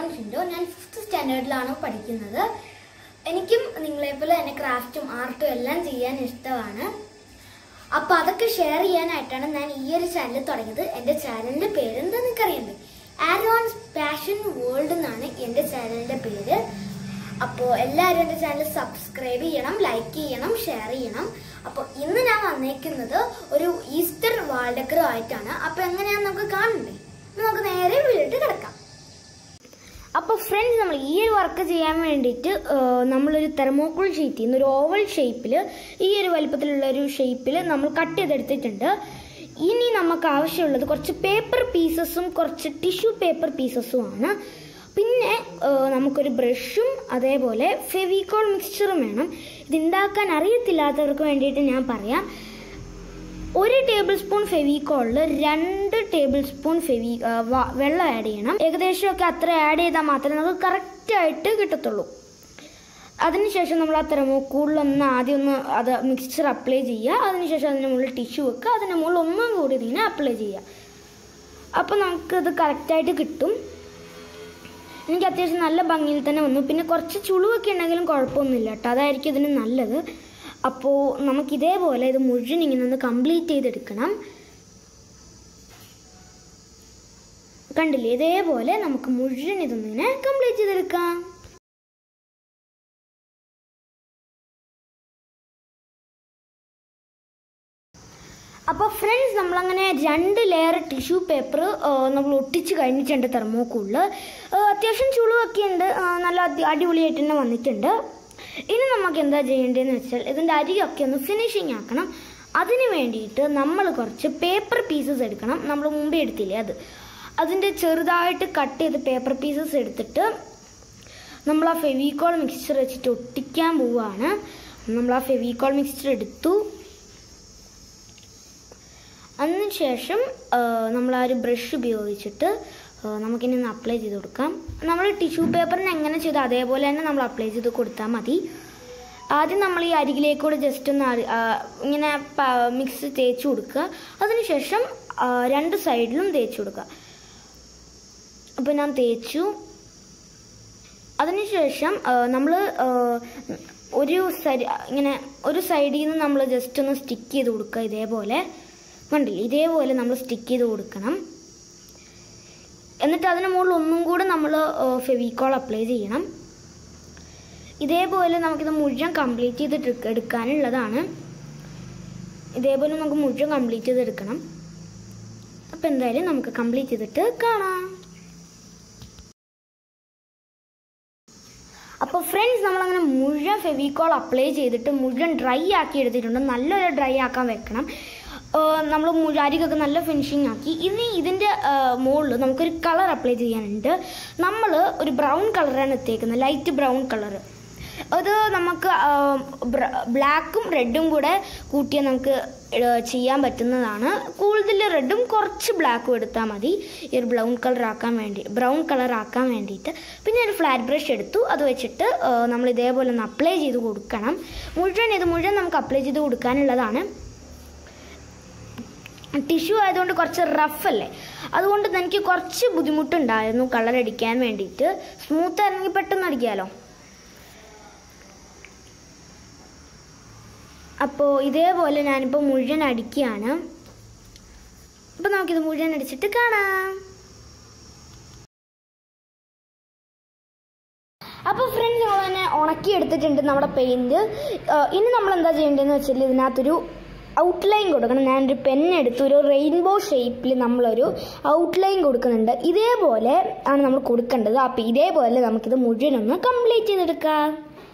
ഷാരോൺ ഷിൻഡോ ഞാൻ ഫിഫ്ത്ത് സ്റ്റാൻഡേർഡിലാണ് പഠിക്കുന്നത് എനിക്കും നിങ്ങളെപ്പോലെ തന്നെ ക്രാഫ്റ്റും ആർട്ടും എല്ലാം ചെയ്യാൻ ഇഷ്ടമാണ് അപ്പൊ അതൊക്കെ ഷെയർ ചെയ്യാനായിട്ടാണ് ഞാൻ ഈ ഒരു ചാനൽ തുടങ്ങിയത് എന്റെ ചാനലിന്റെ പേര് എന്താ നിങ്ങൾക്ക് അറിയണ്ടേ ആരോൺസ് പാഷൻ വേൾഡ് എന്നാണ് എന്റെ ചാനലിന്റെ പേര് അപ്പോൾ എല്ലാവരും എന്റെ ചാനൽ സബ്സ്ക്രൈബ് ചെയ്യണം ലൈക്ക് ചെയ്യണം ഷെയർ ചെയ്യണം അപ്പോൾ ഇന്ന് ഞാൻ വന്നേക്കുന്നത് ഒരു ഈസ്റ്റർ വാൾഡക്കറും ആയിട്ടാണ് അപ്പോൾ എങ്ങനെയാന്ന് നമുക്ക് കാണണ്ടേ നമുക്ക് നേരെ വീട്ടിൽ കിടക്കാം അപ്പോൾ ഫ്രണ്ട്സ് നമ്മൾ ഈ ഒരു വർക്ക് ചെയ്യാൻ വേണ്ടിയിട്ട് ആ, നമ്മളൊരു തെർമോക്കോൾ ഷീറ്റിൽ നിന്ന് ഒരു ഓവൽ ഷേപ്പിൽ ഈ ഒരു വലിപ്പത്തിലുള്ള ഒരു ഷേപ്പിൽ നമ്മൾ കട്ട് ചെയ്തെടുത്തിട്ടുണ്ട് ഇനി നമുക്ക് ആവശ്യമുള്ളത് കുറച്ച് പേപ്പർ പീസസും കുറച്ച് ടിഷ്യൂ പേപ്പർ പീസസും ആണ് പിന്നെ ആ, നമുക്കൊരു ബ്രഷും അതേപോലെ ഫെവിക്കോൾ മിക്സ്ചറും വേണം ഇതുണ്ടാക്കാൻ അറിയത്തില്ലാത്തവർക്ക് വേണ്ടിയിട്ട് ഞാൻ പറയാം ഒരു ടേബിൾ സ്പൂൺ ഫെവിക്കോളിൽ രണ്ട് ടേബിൾ സ്പൂൺ ഫെവി ആ, വ- വെള്ളം ആഡ് ചെയ്യണം ഏകദേശം ഒക്കെ അത്ര ആഡ് ചെയ്താൽ മാത്രമേ നമുക്ക് കറക്റ്റ് ആയിട്ട് കിട്ടത്തുള്ളൂ അതിനുശേഷം നമ്മൾ ആ തെർമോക്കൂളിലൊന്ന് ആദ്യം ഒന്ന് അത് മിക്സ്ചർ അപ്ലൈ ചെയ്യുക അതിനുശേഷം അതിന് മുകളിൽ ടിഷ്യൂ വെക്കുക അതിന് മുകളിൽ ഒന്നും കൂടി ഇതിനെ അപ്ലൈ ചെയ്യുക അപ്പോൾ നമുക്കത് കറക്റ്റായിട്ട് കിട്ടും എനിക്ക് അത്യാവശ്യം നല്ല ഭംഗിയിൽ തന്നെ വന്നു പിന്നെ കുറച്ച് ചുളിവൊക്കെ ഉണ്ടെങ്കിലും കുഴപ്പമൊന്നുമില്ല കേട്ടോ അതായിരിക്കും ഇതിന് നല്ലത് അപ്പോൾ നമുക്ക് ഇതേപോലെ ഇത് മുഴുവൻ ഇങ്ങനെ ഒന്ന് കംപ്ലീറ്റ് ചെയ്തെടുക്കണം കണ്ടില്ലേ ഇതേപോലെ നമുക്ക് മുഴുവൻ ഇതൊന്നിങ്ങനെ കംപ്ലീറ്റ് ചെയ്തെടുക്കാം അപ്പോൾ ഫ്രണ്ട്സ് നമ്മളങ്ങനെ രണ്ട് ലെയർ ടിഷ്യൂ പേപ്പർ നമ്മൾ ഒട്ടിച്ച് കഴിഞ്ഞിട്ടുണ്ട് തെർമോക്കൂളിൽ അത്യാവശ്യം ചുളിവൊക്കെ ഉണ്ട് ആ, നല്ല അടി- അടിപൊളിയായിട്ട് തന്നെ വന്നിട്ടുണ്ട് ഇനി നമുക്ക് എന്താ ചെയ്യേണ്ടതെന്ന് വെച്ചാൽ ഇതിൻ്റെ അരിയൊക്കെ ഒന്ന് ഫിനിഷിങ് ആക്കണം അതിന് വേണ്ടിയിട്ട് നമ്മൾ കുറച്ച് പേപ്പർ പീസസ് എടുക്കണം നമ്മൾ മുമ്പേ എടുത്തില്ലേ അത് അതിൻ്റെ ചെറുതായിട്ട് കട്ട് ചെയ്ത് പേപ്പർ പീസസ് എടുത്തിട്ട് നമ്മൾ ആ ഫെവിക്കോൾ മിക്സ്ചർ വെച്ചിട്ട് ഒട്ടിക്കാൻ പോവുകയാണ് നമ്മൾ ആ ഫെവിക്കോൾ മിക്സ്ചർ എടുത്തു അതിനുശേഷം നമ്മൾ ആ ഒരു ബ്രഷ് ഉപയോഗിച്ചിട്ട് ആ, നമുക്കിനി ഒന്ന് അപ്ലൈ ചെയ്ത് കൊടുക്കാം നമ്മൾ ടിഷ്യൂ പേപ്പറിന് എങ്ങനെ ചെയ്തു അതേപോലെ തന്നെ നമ്മൾ അപ്ലൈ ചെയ്ത് കൊടുത്താൽ മതി ആദ്യം നമ്മൾ ഈ അരികിലേക്കൂടെ ജസ്റ്റ് ഒന്ന് അരി- ആ, ഇങ്ങനെ മിക്സ് തേച്ച് കൊടുക്കുക അതിനുശേഷം ആ, രണ്ട് സൈഡിലും തേച്ച് കൊടുക്കുക അപ്പോൾ ഞാൻ തേച്ചു അതിനുശേഷം നമ്മൾ ഒരു സൈഡ് ഇങ്ങനെ ഒരു സൈഡിൽ നിന്ന് നമ്മൾ ജസ്റ്റ് ഒന്ന് സ്റ്റിക്ക് ചെയ്ത് കൊടുക്കുക ഇതേപോലെ കണ്ടില്ലേ ഇതേപോലെ നമ്മൾ സ്റ്റിക്ക് ചെയ്ത് കൊടുക്കണം എന്നിട്ട് അതിന് മുകളിൽ ഒന്നും കൂടെ നമ്മൾ ഫെവിക്കോൾ അപ്ലൈ ചെയ്യണം ഇതേപോലെ നമുക്കിത് മുഴുവൻ കംപ്ലീറ്റ് ചെയ്തിട്ട് എടുക്ക- എടുക്കാനുള്ളതാണ് ഇതേപോലെ നമുക്ക് മുഴുവൻ കംപ്ലീറ്റ് ചെയ്തെടുക്കണം അപ്പം എന്തായാലും നമുക്ക് കംപ്ലീറ്റ് ചെയ്തിട്ട് കാണാം അപ്പോൾ ഫ്രണ്ട്സ് നമ്മളങ്ങനെ മുഴുവൻ ഫെവിക്കോൾ അപ്ലൈ ചെയ്തിട്ട് മുഴുവൻ ഡ്രൈ ആക്കി എടുത്തിട്ടുണ്ട് നല്ലൊരു ഡ്രൈ ആക്കാൻ വെക്കണം നമ്മൾ അരികൊക്കെ നല്ല ഫിനിഷിങ് ആക്കി ഇനി ഇതിൻ്റെ മുകളിൽ നമുക്കൊരു കളർ അപ്ലൈ ചെയ്യാനുണ്ട് നമ്മൾ ഒരു ബ്രൗൺ കളറാണ് എത്തിയേക്കുന്നത് ലൈറ്റ് ബ്രൗൺ കളർ അത് നമുക്ക് ബ്ലാക്കും റെഡും കൂടെ കൂട്ടിയാൽ നമുക്ക് ഏഹ്, ചെയ്യാൻ പറ്റുന്നതാണ് കൂടുതൽ റെഡും കുറച്ച് ബ്ലാക്കും എടുത്താൽ മതി ഈ ഒരു ബ്രൗൺ കളർ ആക്കാൻ വേണ്ടി ബ്രൗൺ കളർ ആക്കാൻ വേണ്ടിയിട്ട് പിന്നെ ഒരു ഫ്ലാറ്റ് ബ്രഷ് എടുത്തു അത് വെച്ചിട്ട് ഏഹ്, നമ്മൾ ഇതേപോലെ ഒന്ന് അപ്ലൈ ചെയ്ത് കൊടുക്കണം മുഴുവൻ ഇത് മുഴുവൻ നമുക്ക് അപ്ലൈ ചെയ്ത് കൊടുക്കാനുള്ളതാണ് ടിഷ്യൂ ആയതുകൊണ്ട് കുറച്ച് റഫ് അല്ലേ അതുകൊണ്ട് എനിക്ക് കുറച്ച് ബുദ്ധിമുട്ടുണ്ടായിരുന്നു കളർ അടിക്കാൻ വേണ്ടിയിട്ട് സ്മൂത്ത് ആയിരുന്നെങ്കിൽ പെട്ടെന്ന് അടിക്കാമല്ലോ അപ്പോൾ ഇതേപോലെ ഞാനിപ്പോൾ മുഴുവൻ അടിക്കുകയാണ് അപ്പോൾ നമുക്കിത് മുഴുവൻ അടിച്ചിട്ട് കാണാം അപ്പോൾ ഫ്രണ്ട്സ് നമ്മൾ തന്നെ ഉണക്കി എടുത്തിട്ടുണ്ട് നമ്മുടെ പെയിൻറ് ഇനി നമ്മൾ എന്താ ചെയ്യേണ്ടതെന്ന് വെച്ചാൽ ഇതിനകത്തൊരു ഔട്ട്ലൈൻ കൊടുക്കണം ഞാനൊരു പെന്നെടുത്ത് ഒരു റെയിൻബോ ഷേപ്പിൽ നമ്മളൊരു ഔട്ട്ലൈൻ കൊടുക്കുന്നുണ്ട് ഇതേപോലെ ആണ് നമ്മൾ കൊടുക്കേണ്ടത് അപ്പോൾ ഇതേപോലെ നമുക്കിത് മുഴുവൻ ഒന്ന് കംപ്ലീറ്റ് ചെയ്തെടുക്കാം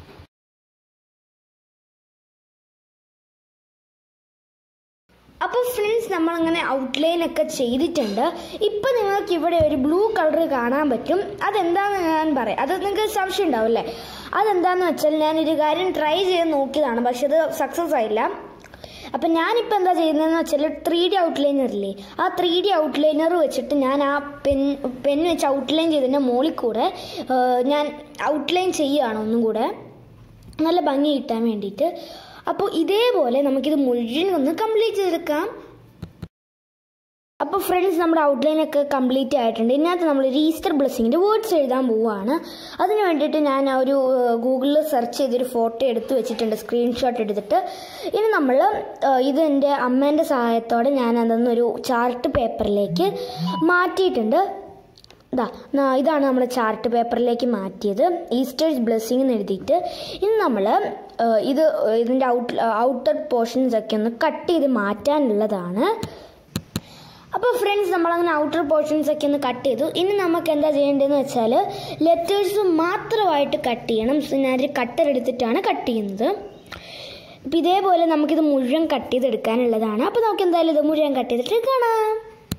അപ്പോൾ ഫ്രണ്ട്സ് നമ്മളങ്ങനെ ഔട്ട്ലൈൻ ഒക്കെ ചെയ്തിട്ടുണ്ട് ഇപ്പം നിങ്ങൾക്ക് ഇവിടെ ഒരു ബ്ലൂ കളർ കാണാൻ പറ്റും അതെന്താണെന്ന് ഞാൻ പറയാം അത് നിങ്ങൾക്ക് സംശയം ഉണ്ടാവില്ലേ അതെന്താണെന്ന് വെച്ചാൽ ഞാനൊരു കാര്യം ട്രൈ ചെയ്ത് നോക്കിയതാണ് പക്ഷെ അത് സക്സസ് ആയില്ല അപ്പം ഞാനിപ്പോൾ എന്താ ചെയ്യുന്നതെന്ന് വെച്ചാൽ ത്രീ ഡി ഔട്ട്ലൈനർ ഇല്ലേ ആ ത്രീ ഡി ഔട്ട്ലൈനർ വെച്ചിട്ട് ഞാൻ ആ പെൻ പെൻ വെച്ച് ഔട്ട്ലൈൻ ചെയ്തതിൻ്റെ മുകളിൽ കൂടെ ആ, ഞാൻ ഔട്ട്ലൈൻ ചെയ്യുകയാണ് ഒന്നും കൂടെ നല്ല ഭംഗി കിട്ടാൻ വേണ്ടിയിട്ട് അപ്പോൾ ഇതേപോലെ നമുക്കിത് മുഴുവൻ ഒന്ന് കംപ്ലീറ്റ് ചെയ്തെടുക്കാം അപ്പോൾ ഫ്രണ്ട്സ് നമ്മുടെ ഔട്ട്ലൈനൊക്കെ കംപ്ലീറ്റ് ആയിട്ടുണ്ട് ഇതിനകത്ത് നമ്മൾ ഒരു ഈസ്റ്റർ ബ്ലെസ്സിങ്ങിൻ്റെ വേർഡ്സ് എഴുതാൻ പോവുകയാണ് അതിന് വേണ്ടിയിട്ട് ഞാൻ ആ ഒരു ഗൂഗിളിൽ സെർച്ച് ചെയ്തൊരു ഫോട്ടോ എടുത്ത് വെച്ചിട്ടുണ്ട് സ്ക്രീൻഷോട്ട് എടുത്തിട്ട് ഇനി നമ്മൾ ഇത് എൻ്റെ അമ്മേൻ്റെ സഹായത്തോടെ ഞാൻ അതൊന്നൊരു ചാർട്ട് പേപ്പറിലേക്ക് മാറ്റിയിട്ടുണ്ട് ഇതാ ന- ഇതാണ് നമ്മൾ ചാർട്ട് പേപ്പറിലേക്ക് മാറ്റിയത് ഈസ്റ്റേഴ്സ് ബ്ലെസ്സിങ് എന്ന് എഴുതിയിട്ട് ഇനി നമ്മൾ ഇത് ഇതിൻ്റെ ഔട്ട് ഔട്ടർ പോർഷൻസ് ഒക്കെ ഒന്ന് കട്ട് ചെയ്ത് മാറ്റാനുള്ളതാണ് അപ്പോൾ ഫ്രണ്ട്സ് നമ്മളങ്ങനെ ഔട്ടർ പോർഷൻസ് ഒക്കെ ഒന്ന് കട്ട് ചെയ്തു ഇനി നമുക്ക് എന്താ ചെയ്യേണ്ടതെന്ന് വെച്ചാൽ ലെറ്റേഴ്സ് മാത്രമായിട്ട് കട്ട് ചെയ്യണം So, ഞാനൊരു കട്ടർ എടുത്തിട്ടാണ് കട്ട് ചെയ്യുന്നത് അപ്പം ഇതേപോലെ നമുക്കിത് മുഴുവൻ കട്ട് ചെയ്തെടുക്കാനുള്ളതാണ് അപ്പോൾ നമുക്ക് എന്തായാലും ഇത് മുഴുവൻ കട്ട് ചെയ്തിട്ട് കാണാം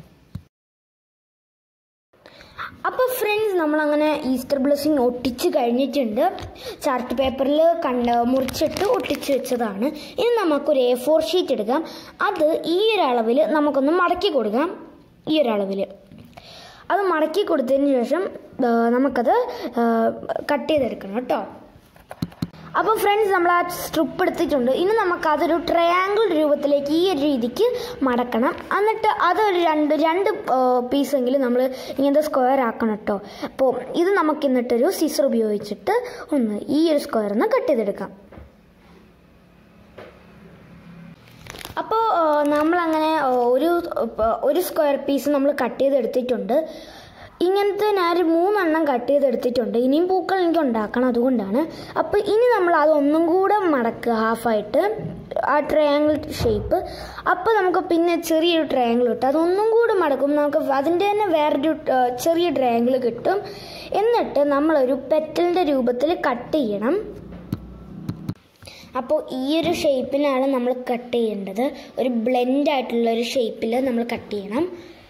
അപ്പോൾ ഫ്രണ്ട്സ് നമ്മളങ്ങനെ ഈസ്റ്റർ ബ്ലെസ്സിങ് ഒട്ടിച്ച് കഴിഞ്ഞിട്ടുണ്ട് ചാർട്ട് പേപ്പറിൽ കണ്ട് മുറിച്ചിട്ട് ഒട്ടിച്ച് വെച്ചതാണ് ഇനി നമുക്കൊരു എ ഫോർ ഷീറ്റ് എടുക്കാം അത് ഈ ഒരു അളവിൽ നമുക്കൊന്ന് മടക്കി കൊടുക്കാം ഈ ഒരു അളവിൽ അത് മടക്കി കൊടുത്തതിന് ശേഷം ആ, നമുക്കത് കട്ട് ചെയ്തെടുക്കണം കേട്ടോ അപ്പോൾ ഫ്രണ്ട്സ് നമ്മൾ ആ സ്ട്രിപ്പ് എടുത്തിട്ടുണ്ട് ഇനി നമുക്ക് അതൊരു ട്രയാങ്കിൾ രൂപത്തിലേക്ക് ഈ ഒരു രീതിക്ക് മടക്കണം എന്നിട്ട് അതൊരു രണ്ട് രണ്ട് പീസെങ്കിലും നമ്മൾ ഇങ്ങനത്തെ സ്ക്വയർ ആക്കണം കേട്ടോ അപ്പോൾ ഇത് നമുക്ക് എന്നിട്ടൊരു സിസർ ഉപയോഗിച്ചിട്ട് ഒന്ന് ഈ ഒരു സ്ക്വയർ ഒന്ന് കട്ട് ചെയ്തെടുക്കാം അപ്പോൾ നമ്മളങ്ങനെ ആ, ഒരു ആ, ഒരു സ്ക്വയർ പീസ് നമ്മൾ കട്ട് ചെയ്തെടുത്തിട്ടുണ്ട് ഇങ്ങനത്തെ ഞാനൊരു മൂന്നെണ്ണം കട്ട് ചെയ്തെടുത്തിട്ടുണ്ട് ഇനിയും പൂക്കൾ എനിക്ക് ഉണ്ടാക്കണം അതുകൊണ്ടാണ് അപ്പോൾ ഇനി നമ്മൾ അതൊന്നും കൂടെ മടക്കുക ഹാഫായിട്ട് ആ ട്രയാങ്കിൾ ഷേപ്പ് അപ്പോൾ നമുക്ക് പിന്നെ ചെറിയൊരു ട്രയാങ്കിൾ കിട്ടും അതൊന്നും കൂടെ മടക്കും നമുക്ക് അതിൻ്റെ തന്നെ വേറൊരു ആ, ചെറിയ ട്രയാങ്കിൾ കിട്ടും എന്നിട്ട് നമ്മളൊരു പെറ്റലിൻ്റെ രൂപത്തിൽ കട്ട് ചെയ്യണം അപ്പോൾ ഈ ഒരു ഷേപ്പിലാണ് നമ്മൾ കട്ട് ചെയ്യേണ്ടത് ഒരു ബ്ലെൻഡ് ആയിട്ടുള്ള ഒരു ഷേപ്പിൽ നമ്മൾ കട്ട് ചെയ്യണം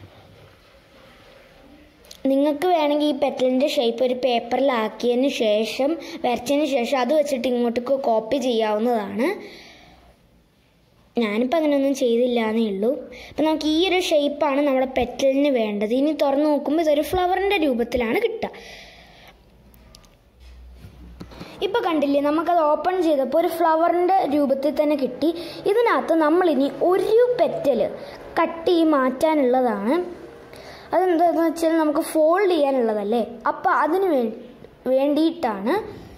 നിങ്ങൾക്ക് വേണമെങ്കിൽ ഈ പെറ്റലിൻ്റെ ഷേപ്പ് ഒരു പേപ്പറിലാക്കിയതിന് ശേഷം വരച്ചതിന് ശേഷം അത് വെച്ചിട്ട് ഇങ്ങോട്ടേക്ക് കോപ്പി ചെയ്യാവുന്നതാണ് ഞാനിപ്പോൾ അങ്ങനെയൊന്നും ചെയ്തില്ല എന്നേ ഉള്ളൂ അപ്പം നമുക്ക് ഈ ഒരു ഷേപ്പാണ് നമ്മുടെ പെറ്റലിന് വേണ്ടത് ഇനി തുറന്ന് നോക്കുമ്പോൾ ഇതൊരു ഫ്ലവറിൻ്റെ രൂപത്തിലാണ് കിട്ടുക ഇപ്പൊ കണ്ടില്ലേ നമുക്കത് ഓപ്പൺ ചെയ്തപ്പോൾ ഒരു ഫ്ലവറിന്റെ രൂപത്തിൽ തന്നെ കിട്ടി ഇതിനകത്ത് നമ്മളിനി ഒരു പെറ്റല് കട്ട് ചെയ്ത് മാറ്റാനുള്ളതാണ് അതെന്താന്ന് വെച്ചാൽ നമുക്ക് ഫോൾഡ് ചെയ്യാനുള്ളതല്ലേ അപ്പം അതിന് വേ വേണ്ടിയിട്ടാണ്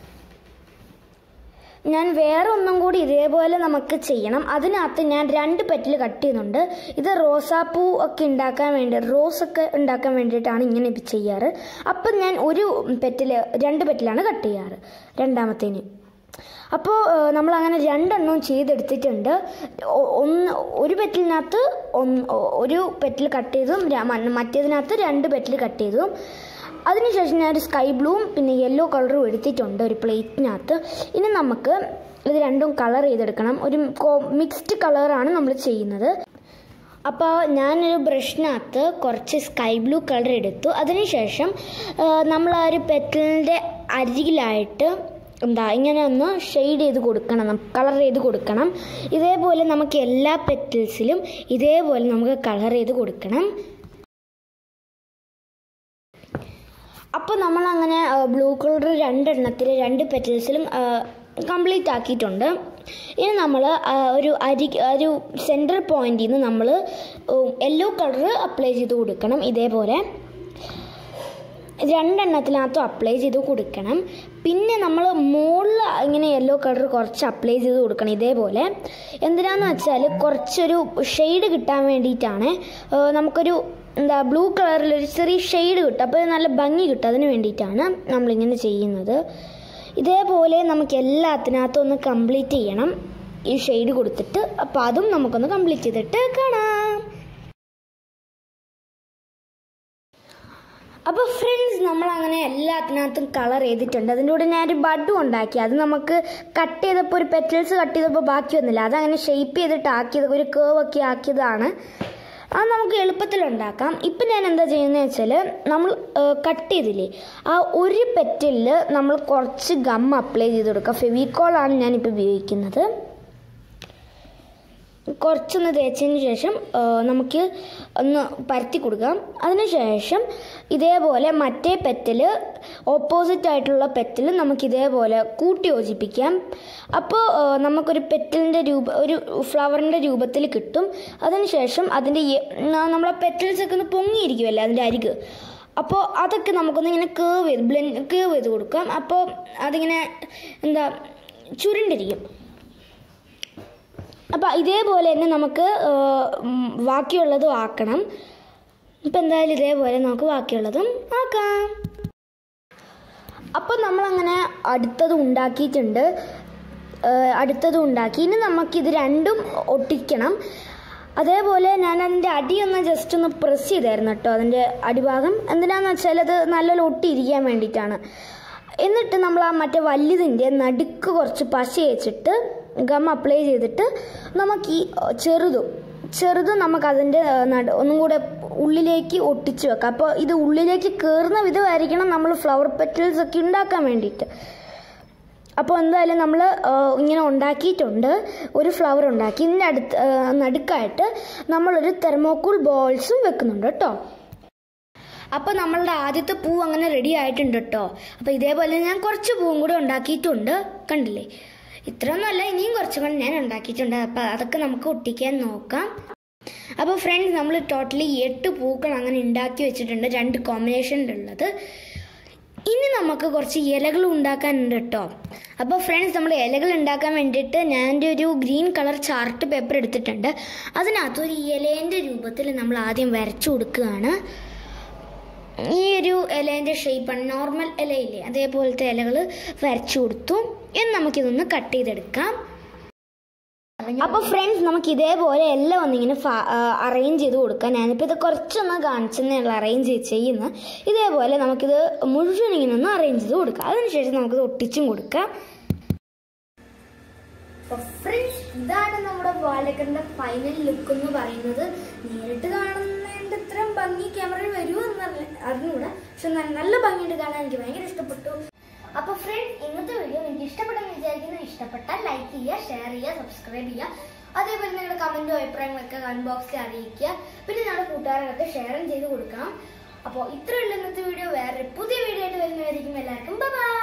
ഞാൻ വേറെ ഒന്നും കൂടി ഇതേപോലെ നമുക്ക് ചെയ്യണം അതിനകത്ത് ഞാൻ രണ്ട് പെറ്റിൽ കട്ട് ചെയ്യുന്നുണ്ട് ഇത് റോസാപ്പൂ ഒക്കെ ഉണ്ടാക്കാൻ വേണ്ടി റോസ് ഒക്കെ ഉണ്ടാക്കാൻ വേണ്ടിയിട്ടാണ് ഇങ്ങനെ ഇപ്പം ചെയ്യാറ് അപ്പം ഞാൻ ഒരു പെറ്റിൽ രണ്ട് പെറ്റിലാണ് കട്ട് ചെയ്യാറ് രണ്ടാമത്തേന് അപ്പോൾ നമ്മൾ അങ്ങനെ രണ്ടെണ്ണം ചെയ്തെടുത്തിട്ടുണ്ട് ഒ- ഒന്ന് ഒരു പെറ്റിലിനകത്ത് ഒന്ന് ഒരു പെറ്റിൽ കട്ട് ചെയ്തും ര- മ- മറ്റേതിനകത്ത് രണ്ട് പെറ്റിൽ കട്ട് ചെയ്തും അതിനുശേഷം ഞാൻ ഒരു സ്കൈ ബ്ലൂവും പിന്നെ യെല്ലോ കളറും എടുത്തിട്ടുണ്ട് ഒരു പ്ലേറ്റിനകത്ത് ഇനി നമുക്ക് ഇത് രണ്ടും കളർ ചെയ്തെടുക്കണം ഒരു മിക്സ്ഡ് കളറാണ് നമ്മൾ ചെയ്യുന്നത് അപ്പോൾ ഞാനൊരു ബ്രഷിനകത്ത് കുറച്ച് സ്കൈ ബ്ലൂ കളർ എടുത്തു അതിനുശേഷം ആ, നമ്മൾ ആ ഒരു പെറ്റലിൻ്റെ അരികിലായിട്ട് എന്താ ഇങ്ങനെ ഒന്ന് ഷെയ്ഡ് ചെയ്ത് കൊടുക്കണം കളർ ചെയ്ത് കൊടുക്കണം ഇതേപോലെ നമുക്ക് എല്ലാ പെറ്റൽസിലും ഇതേപോലെ നമുക്ക് കളർ ചെയ്ത് കൊടുക്കണം അപ്പോൾ നമ്മൾ അങ്ങനെ ബ്ലൂ കളർ രണ്ടെണ്ണത്തിൽ രണ്ട് പെറ്റൽസിലും കംപ്ലീറ്റ് ആക്കിയിട്ടുണ്ട് ഇനി നമ്മൾ ഒരു അരി ഒരു സെൻട്രൽ പോയിന്റിൽ നിന്ന് നമ്മൾ യെല്ലോ കളർ അപ്ലൈ ചെയ്ത് കൊടുക്കണം ഇതേപോലെ രണ്ടെണ്ണത്തിനകത്തും അപ്ലൈ ചെയ്ത് കൊടുക്കണം പിന്നെ നമ്മൾ മുകളിൽ ഇങ്ങനെ യെല്ലോ കളർ കുറച്ച് അപ്ലൈ ചെയ്ത് കൊടുക്കണം ഇതേപോലെ എന്തിനാന്ന് വെച്ചാൽ കുറച്ചൊരു ഷെയ്ഡ് കിട്ടാൻ വേണ്ടിയിട്ടാണ് ഏഹ് നമുക്കൊരു എന്താ ബ്ലൂ കളറിൽ ഒരു ചെറിയ ഷെയ്ഡ് കിട്ടും അപ്പോൾ നല്ല ഭംഗി കിട്ടും അതിന് വേണ്ടിയിട്ടാണ് നമ്മളിങ്ങനെ ചെയ്യുന്നത് ഇതേപോലെ നമുക്ക് എല്ലാത്തിനകത്തും ഒന്ന് കംപ്ലീറ്റ് ചെയ്യണം ഈ ഷെയ്ഡ് കൊടുത്തിട്ട് അപ്പോൾ അതും നമുക്കൊന്ന് കംപ്ലീറ്റ് ചെയ്തിട്ട് കാണാം അപ്പോൾ ഫ്രണ്ട്സ് നമ്മൾ അങ്ങനെ എല്ലാത്തിനകത്തും കളർ ചെയ്തിട്ടുണ്ട് അതിൻ്റെ കൂടെ ഞാനൊരു ബഡും ഉണ്ടാക്കി അത് നമുക്ക് കട്ട് ചെയ്തപ്പോൾ ഒരു പെറ്റൽസ് കട്ട് ചെയ്തപ്പോൾ ബാക്കി വന്നില്ല അതങ്ങനെ ഷേപ്പ് ചെയ്തിട്ട് ആക്കിയത് ഒരു കേവ് ഒക്കെ ആക്കിയതാണ് അത് നമുക്ക് എളുപ്പത്തിൽ ഉണ്ടാക്കാം ഇപ്പം ഞാൻ എന്താ ചെയ്യുന്നത് വെച്ചാൽ നമ്മൾ കട്ട് ചെയ്തില്ലേ ആ ഒരു പെറ്റലിൽ നമ്മൾ കുറച്ച് ഗം അപ്ലൈ ചെയ്ത് കൊടുക്കുക ഫെവിക്കോളാണ് ഞാനിപ്പോൾ ഉപയോഗിക്കുന്നത് കുറച്ചൊന്ന് തേച്ചതിന് ശേഷം ആ, നമുക്ക് ഒന്ന് പരത്തി കൊടുക്കാം അതിനുശേഷം ഇതേപോലെ മറ്റേ പെറ്റൽ ഓപ്പോസിറ്റ് ആയിട്ടുള്ള പെറ്റൽ നമുക്ക് ഇതേപോലെ കൂട്ടി യോജിപ്പിക്കാം അപ്പോൾ നമുക്കൊരു പെറ്റലിൻ്റെ രൂപ ഒരു ഫ്ലവറിൻ്റെ രൂപത്തിൽ കിട്ടും അതിനുശേഷം അതിൻ്റെ എ- ന- നമ്മളെ പെറ്റൽസ് ഒക്കെ ഒന്ന് പൊങ്ങിയിരിക്കുമല്ലേ അതിൻ്റെ അരിക് അപ്പോൾ അതൊക്കെ നമുക്കൊന്ന് ഇങ്ങനെ കേവ് ചെയ്ത് ബ്ലെൻ കേവ് ചെയ്ത് കൊടുക്കാം അപ്പോൾ അതിങ്ങനെ എന്താ ചുരുണ്ടിരിക്കും അപ്പോൾ ഇതേപോലെ തന്നെ നമുക്ക് ആ, ഉം, ബാക്കിയുള്ളതും ആക്കണം ഇപ്പം എന്തായാലും ഇതേപോലെ നമുക്ക് ബാക്കിയുള്ളതും ആക്കാം അപ്പോൾ നമ്മളങ്ങനെ അടുത്തത് ഉണ്ടാക്കിയിട്ടുണ്ട് ആ, അടുത്തതും ഉണ്ടാക്കി ഇനി നമുക്കിത് രണ്ടും ഒട്ടിക്കണം അതേപോലെ ഞാൻ അതിൻ്റെ അടിയൊന്ന് ജസ്റ്റ് ഒന്ന് പ്രസ് ചെയ്തായിരുന്നു കേട്ടോ അതിൻ്റെ അടിഭാഗം എന്തിനാന്ന് വെച്ചാൽ അത് നല്ലോണം ഒട്ടിയിരിക്കാൻ വേണ്ടിയിട്ടാണ് എന്നിട്ട് നമ്മൾ ആ മറ്റേ വലുതിൻ്റെ നടുക്ക് കുറച്ച് പശ വെച്ചിട്ട് ഗം അപ്ലൈ ചെയ്തിട്ട് നമുക്ക് ഈ ചെറുതും ചെറുതും നമുക്ക് അതിൻ്റെ നട ഒന്നും കൂടെ ഉള്ളിലേക്ക് ഒട്ടിച്ച് വെക്കാം അപ്പോൾ ഇത് ഉള്ളിലേക്ക് കയറുന്ന വിധമായിരിക്കണം നമ്മൾ ഫ്ലവർ പെറ്റൽസ് ഒക്കെ ഉണ്ടാക്കാൻ വേണ്ടിയിട്ട് അപ്പോൾ എന്തായാലും നമ്മൾ ഇങ്ങനെ ഉണ്ടാക്കിയിട്ടുണ്ട് ഒരു ഫ്ലവർ ഉണ്ടാക്കി ഇതിൻ്റെ അടുത്ത് ആ, നടുക്കായിട്ട് നമ്മളൊരു തെർമോക്കൂൾ ബോൾസും വെക്കുന്നുണ്ട് കേട്ടോ അപ്പോൾ നമ്മളുടെ ആദ്യത്തെ പൂ അങ്ങനെ റെഡി ആയിട്ടുണ്ട് കേട്ടോ അപ്പോൾ ഇതേപോലെ ഞാൻ കുറച്ച് പൂവും കൂടെ ഉണ്ടാക്കിയിട്ടുണ്ട് കണ്ടില്ലേ ഇത്രയൊന്നുമല്ല ഇനിയും കുറച്ചും കൂടെ ഞാൻ ഉണ്ടാക്കിയിട്ടുണ്ട് അപ്പോൾ അതൊക്കെ നമുക്ക് ഒട്ടിക്കാൻ നോക്കാം അപ്പോൾ ഫ്രണ്ട്സ് നമ്മൾ ടോട്ടലി എട്ട് പൂക്കൾ അങ്ങനെ ഉണ്ടാക്കി വെച്ചിട്ടുണ്ട് രണ്ട് കോമ്പിനേഷനിലുള്ളത് ഇനി നമുക്ക് കുറച്ച് ഇലകൾ ഉണ്ടാക്കാനുണ്ട് കേട്ടോ അപ്പോൾ ഫ്രണ്ട്സ് നമ്മൾ ഇലകൾ ഉണ്ടാക്കാൻ വേണ്ടിയിട്ട് ഞാൻ എൻ്റെ ഒരു ഗ്രീൻ കളർ ചാർട്ട് പേപ്പർ എടുത്തിട്ടുണ്ട് അതിനകത്ത് ഒരു ഇലേൻ്റെ രൂപത്തിൽ നമ്മൾ ആദ്യം വരച്ചു കൊടുക്കുകയാണ് ഈ ഒരു ഇലേൻ്റെ ഷേപ്പാണ് നോർമൽ ഇലയില്ലേ അതേപോലത്തെ ഇലകൾ വരച്ചു കൊടുത്തു ഇനി നമുക്കിതൊന്ന് കട്ട് ചെയ്തെടുക്കാം അപ്പൊ ഫ്രണ്ട്സ് നമുക്ക് ഇതേപോലെ എല്ലാം ഒന്നിങ്ങനെ അറേഞ്ച് ചെയ്ത് കൊടുക്കാം ഞാനിപ്പോൾ ഇത് കുറച്ചൊന്ന് കാണിച്ചെന്നുള്ള അറേഞ്ച് ചെയ്ത് ചെയ്യുന്നത് ഇതേപോലെ നമുക്കിത് മുഴുവൻ ഇങ്ങനെ ഒന്ന് അറേഞ്ച് ചെയ്ത് കൊടുക്കാം അതിനുശേഷം നമുക്കിത് ഒട്ടിച്ചും കൊടുക്കാം ഫ്രണ്ട്സ് ഇതാണ് നമ്മുടെ വാലക്കറിന്റെ ഫൈനൽ ലുക്ക് എന്ന് പറയുന്നത് നേരിട്ട് കാണുന്നതിന്റെ ഇത്രയും ഭംഗി ക്യാമറയിൽ വരുമോ എന്നല്ല അറിഞ്ഞൂടാ പക്ഷെ നല്ല നല്ല ഭംഗിയുണ്ട് കാണാൻ എനിക്ക് ഭയങ്കര ഇഷ്ടപ്പെട്ടു അപ്പൊ ഫ്രണ്ട്സ് ഇന്നത്തെ വീഡിയോ നിങ്ങൾക്ക് ഇഷ്ടപ്പെട്ടെന്ന് വിചാരിക്കുന്നു ഇഷ്ടപ്പെട്ടാൽ ലൈക്ക് ചെയ്യുക ഷെയർ ചെയ്യുക സബ്സ്ക്രൈബ് ചെയ്യുക അതേപോലെ നിങ്ങളുടെ കമന്റും അഭിപ്രായങ്ങളൊക്കെ കമന്റ് ബോക്സിൽ അറിയിക്കുക പിന്നെ നിങ്ങളുടെ കൂട്ടുകാർക്കൊക്കെ ഷെയറും ചെയ്ത് കൊടുക്കണം അപ്പോൾ ഇത്രയുള്ള ഇന്നത്തെ വീഡിയോ വേറെ പുതിയ വീഡിയോ ആയിട്ട് വരുന്നതായിരിക്കും എല്ലാവർക്കും ബൈ